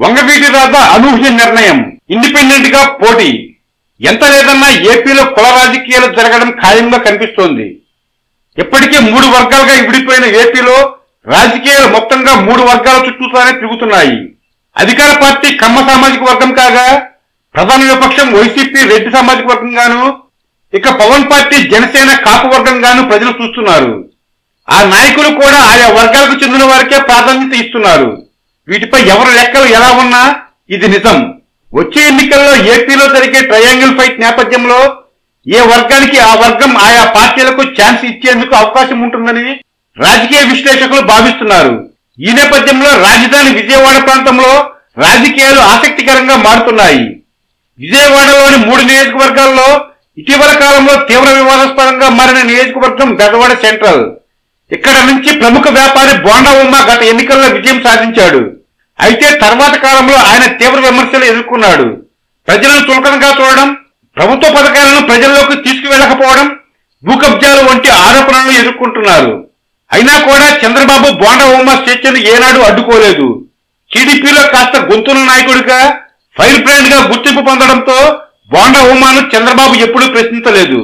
వంగవీటి రాధ అనూహ్య నిర్ణయం ఇండిపెండెంట్ గా పోటీ ఎంత లేదన్నా ఏపీలో కుల రాజకీయాలు జరగడం ఖాయంగా కనిపిస్తోంది ఇప్పటికే మూడు వర్గాలుగా విడిపోయిన ఏపీలో రాజకీయాలు మొత్తంగా మూడు వర్గాల చుట్టూతానే తిరుగుతున్నాయి అధికార పార్టీ కమ్మ సామాజిక వర్గం కాగా ప్రధాన విపక్షం వైసీపీ రెడ్డి సామాజిక వర్గం గాను ఇక పవన్ పార్టీ జనసేన కాపు వర్గం గాను ప్రజలు చూస్తున్నారు ఆ నాయకులు కూడా ఆయా వర్గాలకు చెందిన వారికే ప్రాధాన్యత ఇస్తున్నారు వీటిపై ఎవరి లెక్కలు ఎలా ఉన్నా ఇది నిజం వచ్చే ఎన్నికల్లో ఏపీలో జరిగే ట్రయాంగిల్ ఫైట్ నేపథ్యంలో ఏ వర్గానికి ఆ వర్గం ఆయా పార్టీలకు ఛాన్స్ ఇచ్చేందుకు అవకాశం ఉంటుందని రాజకీయ విశ్లేషకులు భావిస్తున్నారు ఈ నేపథ్యంలో రాజధాని విజయవాడ ప్రాంతంలో రాజకీయాలు ఆసక్తికరంగా మారుతున్నాయి విజయవాడలోని మూడు నియోజకవర్గాల్లో ఇటీవల కాలంలో తీవ్ర వివాదాస్పదంగా మారిన నియోజకవర్గం బెజవాడ సెంట్రల్ ఇక్కడ నుంచి ప్రముఖ వ్యాపారి బోండా ఉమ్మ గత ఎన్నికల్లో విజయం సాధించాడు అయితే తర్వాత కాలంలో ఆయన తీవ్ర విమర్శలు ఎదుర్కొన్నాడు ప్రజలను చులకనగా చూడడం ప్రభుత్వ పథకాలను ప్రజల్లోకి తీసుకువెళ్ళకపోవడం భూ కబ్జాలు వంటి ఆరోపణలను ఎదుర్కొంటున్నారు అయినా కూడా చంద్రబాబు బోండా ఉమ్మ స్వేచ్ఛను ఏనాడు అడ్డుకోలేదు టీడీపీలో కాస్త గొంతుల నాయకుడిగా ఫైర్ బ్రాండ్ గా గుర్తింపు పొందడంతో బోండా ఉమాను చంద్రబాబు ఎప్పుడూ ప్రశ్నించలేదు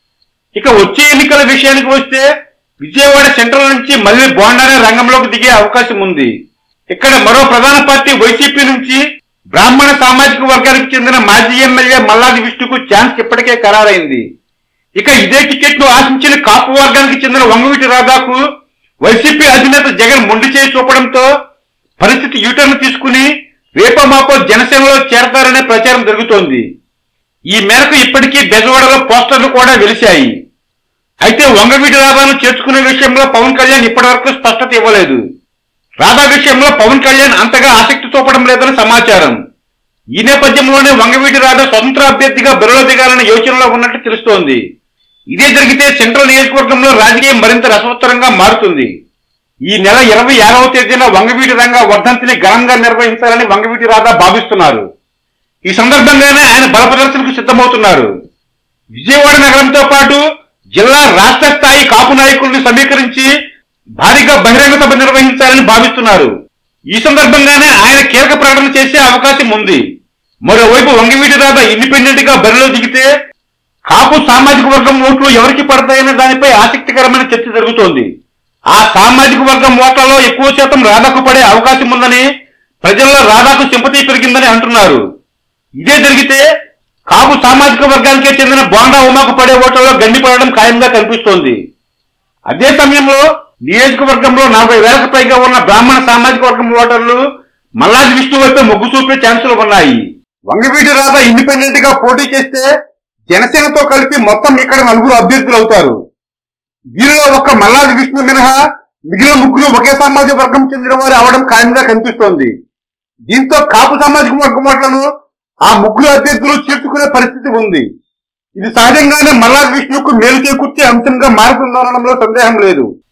ఇక వచ్చే ఎన్నికల విషయానికి వస్తే విజయవాడ సెంట్రల్ నుంచి మళ్ళీ బోండానే రంగంలోకి దిగే అవకాశం ఉంది ఇక్కడ మరో ప్రధాన పార్టీ వైసీపీ నుంచి బ్రాహ్మణ సామాజిక వర్గానికి చెందిన మాజీ ఎమ్మెల్యే మల్లాది విష్ణుకు ఛాన్స్ ఇప్పటికే ఖరారైంది ఇక ఇదే టికెట్ ను ఆశించిన కాపు వర్గానికి చెందిన వంగవీటి రాధాకు వైసీపీ అధినేత జగన్ మొండి చేయి చూపడంతో పరిస్థితి యూటర్న్ తీసుకుని రేపో మాపో జనసేనలో చేరతారనే ప్రచారం జరుగుతోంది ఈ మేరకు ఇప్పటికీ బెజవాడలో పోస్టర్లు కూడా వెలిశాయి అయితే వంగవీటి రాధాను చేర్చుకునే విషయంలో పవన్ కళ్యాణ్ ఇప్పటివరకు స్పష్టత ఇవ్వలేదు రాధా విషయంలో పవన్ కళ్యాణ్ అంతగా ఆసక్తి చూపడం లేదని సమాచారం ఈ నేపథ్యంలోనే వంగవీటి రాధా స్వతంత్ర అభ్యర్థిగా బరిలో దిగాలన్న యోచనలో ఉన్నట్టు తెలుస్తోంది ఇదే జరిగితే సెంట్రల్ నియోజకవర్గంలో రాజకీయం మరింత రసవత్తరంగా మారుతుంది ఈ నెల ఇరవై ఆరవ తేదీన వంగవీటి రంగ వర్ధంతిని ఘనంగా నిర్వహించాలని వంగవీటి రాధా భావిస్తున్నారు ఈ సందర్భంగానే ఆయన బల ప్రదర్శనకు సిద్ధమవుతున్నారు విజయవాడ నగరంతో పాటు జిల్లా రాష్ట్ర స్థాయి కాపు నాయకుల్ని సమీకరించి భారీగా బహిరంగ సభ నిర్వహించాలని భావిస్తున్నారు ఈ సందర్భంగానే ఆయన కీలక ప్రకటన చేసే అవకాశం ఉంది మరోవైపు వంగవీటి రాధ ఇండిపెండెంట్ గా బరిలో దిగితే కాపు సామాజిక వర్గం ఓట్లు ఎవరికి పడతాయనే దానిపై ఆసక్తికరమైన చర్చ జరుగుతోంది ఆ సామాజిక వర్గం ఓట్లలో ఎక్కువ శాతం రాధాకు పడే అవకాశం ఉందని ప్రజల్లో రాధాకు సింపతి పెరిగిందని అంటున్నారు ఇదే జరిగితే కాపు సామాజిక వర్గానికే చెందిన బోండా ఉమాకు పడే ఓట్లలో గండి పడడం ఖాయంగా కనిపిస్తోంది అదే సమయంలో నియోజకవర్గంలో నలభై వేలకు పైగా ఉన్న బ్రాహ్మణ సామాజిక వర్గం ఓటర్లు మల్లాది విష్ణు వైపు మొగ్గు చూపే ఛాన్సులు ఉన్నాయి వంగవీటి రాధ ఇండిపెండెంట్ గా పోటీ చేస్తే జనసేనతో కలిపి మొత్తం ఇక్కడ నలుగురు అభ్యర్థులు అవుతారు వీరిలో ఒక్క మల్లాది విష్ణు మినహా మిగిలిన ముగ్గురు ఒకే సామాజిక వర్గం చెందిన వారు అవడం ఖాయంగా కనిపిస్తోంది దీంతో కాపు సామాజిక వర్గం ఓట్లను ఆ ముగ్గురు అభ్యర్థులు చేర్చుకునే పరిస్థితి ఉంది ఇది సహజంగానే మల్లాది విష్ణుకు మేలు చేకూర్చే అంశంగా మారుతుందనడంలో సందేహం లేదు